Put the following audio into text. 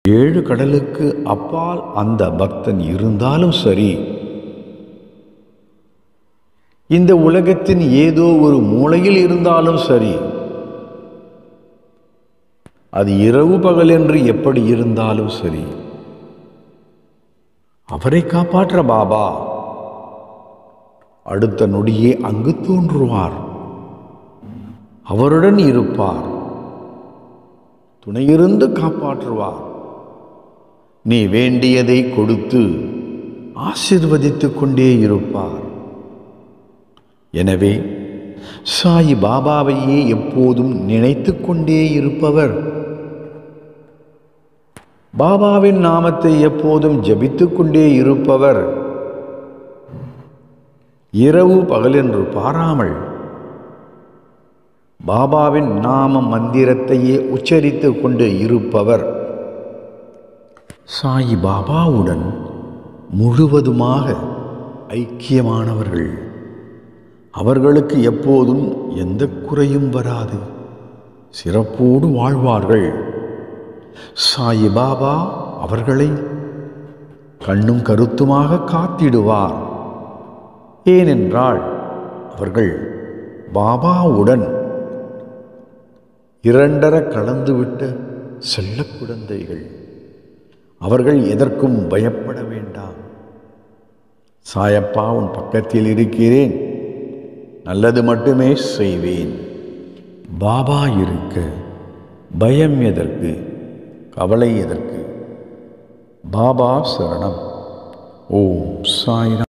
ஏழு கடலுக்கு அப்பால் அந்த பக்தன் இருந்தாலும் சரி இந்த உலகத்தின் ஏதோ ஒரு மூலையில் இருந்தாலும் சரி அது இரவு பகல் என்று எப்படி இருந்தாலும் சரி அவரை காப்பாற்ற பாபா அடுத்த நொடியே அங்கு தோன்றுவார் அவருடன் இருப்பார் துணையிருந்து காப்பாற்றுவார் நீ வேண்டியதை கொடுத்து ஆசிர்வதித்துக் கொண்டே இருப்பார் எனவே சாய் பாபாவையே எப்போதும் நினைத்து கொண்டே இருப்பவர் பாபாவின் நாமத்தை எப்போதும் ஜபித்துக் கொண்டே இருப்பவர் இரவு பகலென்று பாராமல் பாபாவின் நாம மந்திரத்தையே உச்சரித்து கொண்டு இருப்பவர் சாய் பாபாவுடன் முழுவதுமாக ஐக்கியமானவர்கள் அவர்களுக்கு எப்போதும் எந்த குறையும் வராது சிறப்போடு வாழ்வார்கள் சாய் பாபா அவர்களை கண்ணும் கருத்துமாக காத்திடுவார் ஏனென்றால் அவர்கள் பாபாவுடன் இரண்டர கலந்துவிட்ட செல்ல குழந்தைகள் அவர்கள் எதற்கும் பயப்பட வேண்டாம் சாயப்பா உன் பக்கத்தில் இருக்கிறேன் நல்லது மட்டுமே செய்வேன் பாபா இருக்க பயம் எதற்கு கவலை எதற்கு பாபா சரணம் ஓம் சாய்ராம்